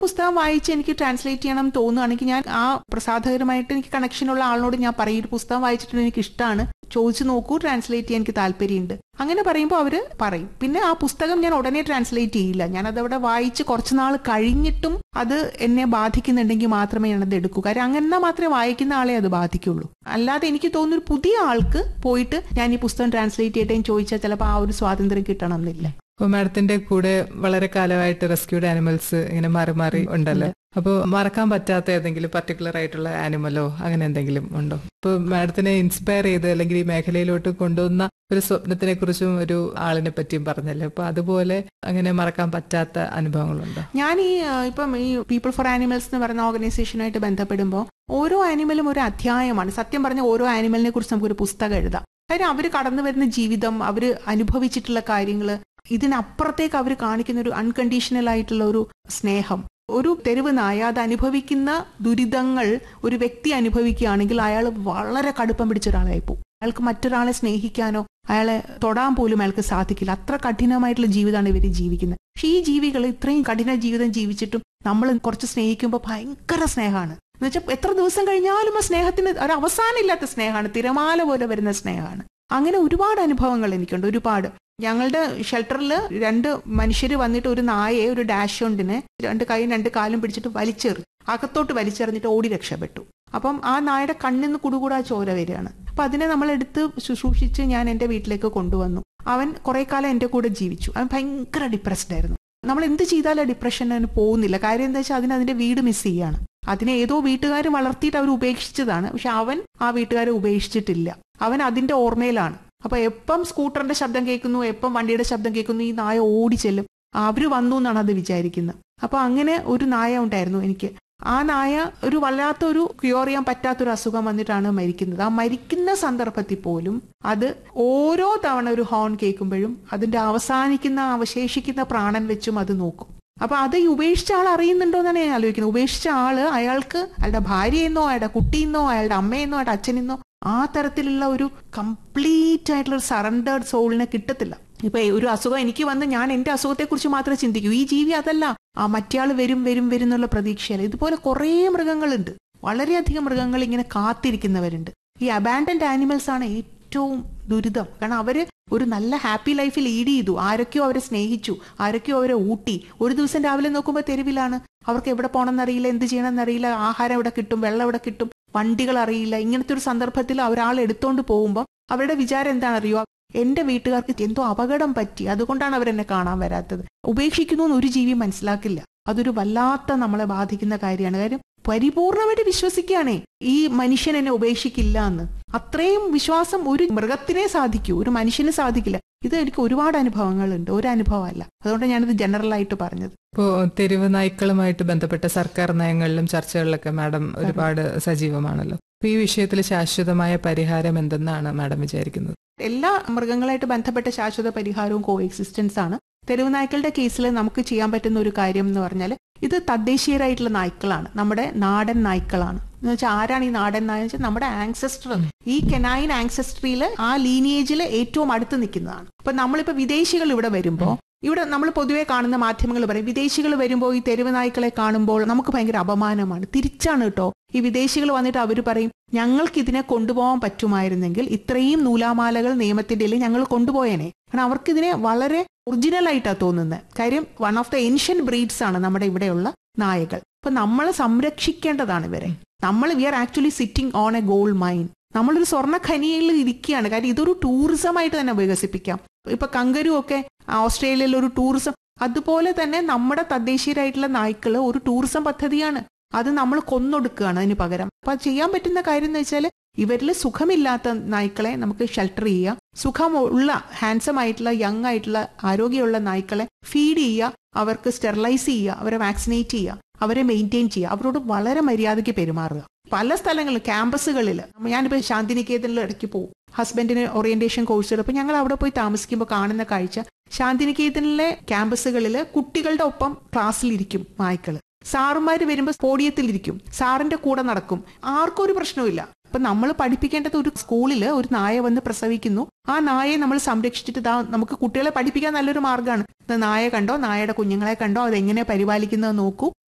പുസ്തകം വായിച്ച് എനിക്ക് ട്രാൻസ്ലേറ്റ് ചെയ്യണം എന്ന് തോന്നുകയാണെങ്കിൽ ഞാൻ ആ പ്രസാദകരമായിട്ട് എനിക്ക് കണക്ഷനുള്ള ആളിനോട് ഞാൻ പറയും "ഒരു പുസ്തകം വായിച്ചിട്ട് എനിക്ക് ഇഷ്ടമാണ് ചോദിച്ചു നോക്കൂ ട്രാൻസ്ലേറ്റ് ചെയ്യാൻ എനിക്ക് താല്പര്യമുണ്ട് അങ്ങനെ പറയുമ്പോൾ അവര് പറയും പിന്നെ ആ പുസ്തകം ഞാൻ ഉടനെ ട്രാൻസ്ലേറ്റ് ചെയ്യില്ല ഞാൻ അതവിടെ വായിച്ച് കുറച്ച് നാൾ കഴിഞ്ഞിട്ടും അത് എന്നെ ബാധിക്കുന്നുണ്ടെങ്കിൽ മാത്രമേ ഞാനത് എടുക്കൂ കാര്യം അങ്ങനെ മാത്രമേ വായിക്കുന്ന ആളെ അത് ബാധിക്കുള്ളൂ അല്ലാതെ എനിക്ക് തോന്നുന്നു ഒരു പുതിയ ആൾക്ക് പോയിട്ട് ഞാൻ ഈ പുസ്തകം ട്രാൻസ്ലേറ്റ് ചെയ്യട്ടെ എന്ന് ചോദിച്ചാൽ ചിലപ്പോൾ ആ ഒരു സ്വാതന്ത്ര്യം കിട്ടണമെന്നില്ല അപ്പൊ മാഡത്തിന്റെ കൂടെ വളരെ കാലമായിട്ട് റെസ്ക്യൂഡ് ആനിമൽസ് ഇങ്ങനെ മാറി മാറി ഉണ്ടല്ലോ അപ്പോൾ മറക്കാൻ പറ്റാത്ത ഏതെങ്കിലും പർട്ടിക്കുലർ ആയിട്ടുള്ള ആനിമലോ അങ്ങനെ എന്തെങ്കിലും ഉണ്ടോ ഇപ്പൊ മാഡത്തിനെ ഇൻസ്പയർ ചെയ്ത് അല്ലെങ്കിൽ ഈ മേഖലയിലോട്ട് കൊണ്ടുവന്ന ഒരു സ്വപ്നത്തിനെ കുറിച്ചും ഒരു ആളിനെ പറ്റിയും പറഞ്ഞല്ലോ അപ്പൊ അതുപോലെ അങ്ങനെ മറക്കാൻ പറ്റാത്ത അനുഭവങ്ങളുണ്ടോ ഞാൻ ഈ ആ, ഇപ്പം ഈ പീപ്പിൾ ഫോർ ആനിമൽസ് എന്ന് പറയുന്ന ഓർഗനൈസേഷനായിട്ട് ബന്ധപ്പെടുമ്പോൾ ഓരോ ആനിമലും ഒരു അധ്യായമാണ് സത്യം പറഞ്ഞ ഓരോ ആനിമലിനെ കുറിച്ച് നമുക്കൊരു പുസ്തകം എഴുതാം കാര്യം അവർ കടന്നു വരുന്ന ജീവിതം അവർ അനുഭവിച്ചിട്ടുള്ള കാര്യങ്ങൾ ഇതിനപ്പുറത്തേക്ക് അവർ കാണിക്കുന്ന ഒരു അൺകണ്ടീഷണൽ ആയിട്ടുള്ള ഒരു സ്നേഹം ഒരു തെരുവ് നായ അത് അനുഭവിക്കുന്ന ദുരിതങ്ങൾ ഒരു വ്യക്തി അനുഭവിക്കുകയാണെങ്കിൽ അയാൾ വളരെ കടുപ്പം പിടിച്ച ഒരാളായി പോകും അയാൾക്ക് മറ്റൊരാളെ സ്നേഹിക്കാനോ അയാളെ തൊടാൻ പോലും അയാൾക്ക് സാധിക്കില്ല അത്ര കഠിനമായിട്ടുള്ള ജീവിതമാണ് ഇവർ ജീവിക്കുന്നത് പക്ഷെ ഈ ജീവികൾ ഇത്രയും കഠിന ജീവിതം ജീവിച്ചിട്ടും നമ്മൾ കുറച്ച് സ്നേഹിക്കുമ്പോൾ ഭയങ്കര സ്നേഹമാണ് എന്ന് വെച്ചാൽ എത്ര ദിവസം കഴിഞ്ഞാലും ആ സ്നേഹത്തിന് ഒരു അവസാനമില്ലാത്ത സ്നേഹമാണ് തിരമാല പോലെ വരുന്ന സ്നേഹമാണ് അങ്ങനെ ഒരുപാട് അനുഭവങ്ങൾ എനിക്കുണ്ട് ഒരുപാട് ഞങ്ങളുടെ ഷെൽട്ടറിൽ രണ്ട് മനുഷ്യർ വന്നിട്ട് ഒരു നായയെ ഒരു ഡാഷ് കൊണ്ടിനെ രണ്ട് കൈയും രണ്ട് കാലും പിടിച്ചിട്ട് വലിച്ചെറി അകത്തോട്ട് വലിച്ചെറിഞ്ഞിട്ട് ഓടി രക്ഷപ്പെട്ടു അപ്പം ആ നായയുടെ കണ്ണിൽ നിന്ന് കുടുകൂടാ ചോര വരികയാണ് അപ്പൊ അതിനെ നമ്മൾ എടുത്ത് ശുശ്രൂഷിച്ച് ഞാൻ എന്റെ വീട്ടിലേക്ക് കൊണ്ടുവന്നു അവൻ കുറെ കാലം എന്റെ കൂടെ ജീവിച്ചു അവൻ ഭയങ്കര ഡിപ്രസ്ഡ് ആയിരുന്നു നമ്മൾ എന്ത് ചെയ്താലും ഡിപ്രഷൻ അതിന് പോകുന്നില്ല കാര്യം എന്താ വെച്ചാൽ അതിന് അതിന്റെ വീട് മിസ് ചെയ്യാണ് അതിനെ ഏതോ വീട്ടുകാർ വളർത്തിയിട്ട് അവർ ഉപേക്ഷിച്ചതാണ് പക്ഷെ അവൻ ആ വീട്ടുകാരെ ഉപേക്ഷിച്ചിട്ടില്ല അവൻ അതിന്റെ ഓർമ്മയിലാണ് അപ്പൊ എപ്പം സ്കൂട്ടറിന്റെ ശബ്ദം കേൾക്കുന്നു എപ്പം വണ്ടിയുടെ ശബ്ദം കേൾക്കുന്നു ഈ നായ ഓടി ചെല്ലും അവര് വന്നു എന്നാണ് അത് വിചാരിക്കുന്നത് അപ്പൊ അങ്ങനെ ഒരു നായ ഉണ്ടായിരുന്നു എനിക്ക് ആ നായ ഒരു വല്ലാത്ത ഒരു ക്യൂർ ചെയ്യാൻ പറ്റാത്തൊരു അസുഖം വന്നിട്ടാണ് മരിക്കുന്നത് ആ മരിക്കുന്ന സന്ദർഭത്തിൽ പോലും അത് ഓരോ തവണ ഒരു ഹോൺ കേൾക്കുമ്പോഴും അതിന്റെ അവസാനിക്കുന്ന അവശേഷിക്കുന്ന പ്രാണൻ വെച്ചും അത് നോക്കും അപ്പൊ അത് ഈ ഉപേക്ഷിച്ച ആൾ അറിയുന്നുണ്ടോ എന്നാണ് ഞാൻ ആലോചിക്കുന്നത് ഉപേക്ഷിച്ച ആള് അയാൾക്ക് അയാളുടെ ഭാര്യയെന്നോ അയാളുടെ കുട്ടിയെന്നോ അയാളുടെ അമ്മയെന്നോ അയാളുടെ അച്ഛനെന്നോ ആ തരത്തിലുള്ള ഒരു കംപ്ലീറ്റ് ആയിട്ടുള്ള ഒരു സറണ്ടേർഡ് സോളിനെ കിട്ടത്തില്ല ഇപ്പൊ ഒരു അസുഖം എനിക്ക് വന്ന് ഞാൻ എന്റെ അസുഖത്തെ കുറിച്ച് മാത്രമേ ചിന്തിക്കൂ ഈ ജീവി അതല്ല ആ മറ്റയാൾ വരും വരും വരും എന്നുള്ള പ്രതീക്ഷയല്ല ഇതുപോലെ കുറേ മൃഗങ്ങളുണ്ട് വളരെയധികം മൃഗങ്ങൾ ഇങ്ങനെ കാത്തിരിക്കുന്നവരുണ്ട് ഈ അബാൻഡൻഡ് ആനിമൽസ് ആണ് ഏറ്റവും ദുരിതം കാരണം അവര് ഒരു നല്ല ഹാപ്പി ലൈഫ് ലീഡ് ചെയ്തു ആരൊക്കെയോ അവരെ സ്നേഹിച്ചു ആരൊക്കെയോ അവരെ ഊട്ടി ഒരു ദിവസം രാവിലെ നോക്കുമ്പോൾ തെരുവിലാണ് അവർക്ക് എവിടെ പോകണമെന്നറിയില്ല എന്ത് ചെയ്യണമെന്നറിയില്ല ആഹാരം എവിടെ കിട്ടും വെള്ളം എവിടെ കിട്ടും വണ്ടികൾ അറിയില്ല ഇങ്ങനത്തെ ഒരു സന്ദർഭത്തിൽ ഒരാൾ എടുത്തോണ്ട് പോകുമ്പോൾ അവരുടെ വിചാരം എന്താണെന്നറിയോ എന്റെ വീട്ടുകാർക്ക് എന്തോ അപകടം പറ്റി അതുകൊണ്ടാണ് അവരെന്നെ കാണാൻ വരാത്തത് ഉപേക്ഷിക്കുന്നു എന്ന് ഒരു ജീവി മനസ്സിലാക്കില്ല അതൊരു വല്ലാത്ത നമ്മളെ ബാധിക്കുന്ന കാര്യമാണ് കാര്യം പരിപൂർണമായിട്ട് വിശ്വസിക്കുകയാണേ ഈ മനുഷ്യൻ എന്നെ ഉപേക്ഷിക്കില്ല എന്ന് അത്രയും വിശ്വാസം ഒരു മൃഗത്തിനെ സാധിക്കൂ ഒരു മനുഷ്യന് സാധിക്കില്ല ഇത് എനിക്ക് ഒരുപാട് അനുഭവങ്ങളുണ്ട് ഒരു അനുഭവമല്ല അതുകൊണ്ട് ഞാനിത് ജനറൽ ആയിട്ട് പറഞ്ഞത് ഇപ്പോ തെരുവ് നായ്ക്കളുമായിട്ട് ബന്ധപ്പെട്ട സർക്കാർ നയങ്ങളിലും ചർച്ചകളിലൊക്കെ മാഡം ഒരുപാട് സജീവമാണല്ലോ അപ്പൊ ഈ വിഷയത്തിൽ ശാശ്വതമായ പരിഹാരം എന്തെന്നാണ് മാഡം വിചാരിക്കുന്നത് എല്ലാ മൃഗങ്ങളായിട്ട് ബന്ധപ്പെട്ട ശാശ്വത പരിഹാരവും കോ എക്സിസ്റ്റൻസ് ആണ് തെരുവ് നായ്ക്കളുടെ കേസിൽ നമുക്ക് ചെയ്യാൻ പറ്റുന്ന ഒരു കാര്യം എന്ന് പറഞ്ഞാൽ ഇത് തദ്ദേശീയരായിട്ടുള്ള നായ്ക്കളാണ് നമ്മുടെ നാടൻ നായ്ക്കളാണ് എന്ന് വെച്ചാൽ ആരാണ് ഈ നാടൻ നായ വെച്ചാൽ നമ്മുടെ ആൻസെസ്ട്രൽ ഈ കെനൈൻ ആൻസെസ്ട്രിയിൽ ആ ലീനിയേജിൽ ഏറ്റവും അടുത്ത് നിൽക്കുന്നതാണ് അപ്പൊ നമ്മളിപ്പോ വിദേശികൾ ഇവിടെ വരുമ്പോൾ ഇവിടെ നമ്മൾ പൊതുവെ കാണുന്ന മാധ്യമങ്ങൾ പറയും വിദേശികൾ വരുമ്പോൾ ഈ തെരുവ് നായ്ക്കളെ കാണുമ്പോൾ നമുക്ക് ഭയങ്കര അപമാനമാണ് തിരിച്ചാണ് കേട്ടോ ഈ വിദേശികൾ വന്നിട്ട് അവർ പറയും ഞങ്ങൾക്ക് ഇതിനെ കൊണ്ടുപോകാൻ പറ്റുമായിരുന്നെങ്കിൽ ഇത്രയും നൂലാമാലകൾ നിയമത്തിന്റെ ഇടയിൽ ഞങ്ങൾ കൊണ്ടുപോയേനെ കാരണം അവർക്ക് ഇതിനെ വളരെ ഒറിജിനൽ ആയിട്ടാണ് തോന്നുന്നത് കാര്യം one of the ancient breeds ആണ് നമ്മുടെ ഇവിടെയുള്ള നായകൾ അപ്പൊ നമ്മൾ സംരക്ഷിക്കേണ്ടതാണ് ഇവരെ നമ്മൾ we are actually sitting on a gold mine നമ്മളൊരു സ്വർണ്ണ ഖനിയിൽ ഇരിക്കുകയാണ് കാര്യം ഇതൊരു ടൂറിസം ആയിട്ട് തന്നെ വികസിപ്പിക്കാം ഇപ്പൊ കങ്കരു ഒക്കെ ഓസ്ട്രേലിയയിൽ ഒരു ടൂറിസം അതുപോലെ തന്നെ നമ്മുടെ തദ്ദേശീയരായിട്ടുള്ള നായ്ക്കള് ഒരു ടൂറിസം പദ്ധതിയാണ് അത് നമ്മൾ കൊന്നൊടുക്കുകയാണ് അതിന് പകരം അപ്പൊ അത് ചെയ്യാൻ പറ്റുന്ന കാര്യം എന്ന് വെച്ചാൽ ഇവരിൽ സുഖമില്ലാത്ത നായ്ക്കളെ നമുക്ക് ഷെൽട്ടർ ചെയ്യുക സുഖമുള്ള ഹാൻസം ആയിട്ടുള്ള യങ് ആയിട്ടുള്ള ആരോഗ്യമുള്ള നായ്ക്കളെ ഫീഡ് ചെയ്യുക അവർക്ക് സ്റ്റെറിലൈസ് ചെയ്യുക അവരെ വാക്സിനേറ്റ് ചെയ്യുക അവരെ മെയിൻറ്റെയിൻ ചെയ്യുക അവരോട് വളരെ മര്യാദയ്ക്ക് പെരുമാറുക പല സ്ഥലങ്ങളിൽ ക്യാമ്പസുകളിൽ ഞാനിപ്പോൾ ശാന്തിനികേതനിൽ ഇടയ്ക്ക് പോകും ഹസ്ബൻഡിന് ഓറിയന്റേഷൻ കോഴ്സ് എടുപ്പോൾ ഞങ്ങൾ അവിടെ പോയി താമസിക്കുമ്പോൾ കാണുന്ന കാഴ്ച ശാന്തിനികേതനിലെ ക്യാമ്പസുകളിൽ കുട്ടികളുടെ ഒപ്പം ക്ലാസ്സിലിരിക്കും നായ്ക്കള് സാറുമാര് വരുമ്പോൾ പോഡിയത്തിലിരിക്കും സാറിന്റെ കൂടെ നടക്കും ആർക്കും ഒരു പ്രശ്നവുമില്ല അപ്പൊ നമ്മൾ പഠിപ്പിക്കേണ്ടത് ഒരു സ്കൂളിൽ ഒരു നായ വന്ന് പ്രസവിക്കുന്നു ആ നായയെ നമ്മൾ സംരക്ഷിച്ചിട്ട് ദാ നമുക്ക് കുട്ടികളെ പഠിപ്പിക്കാൻ നല്ലൊരു മാർഗ്ഗമാണ് നായ കണ്ടോ നായയുടെ കുഞ്ഞുങ്ങളെ കണ്ടോ അതെങ്ങനെ പരിപാലിക്കുന്നത് നോക്കൂ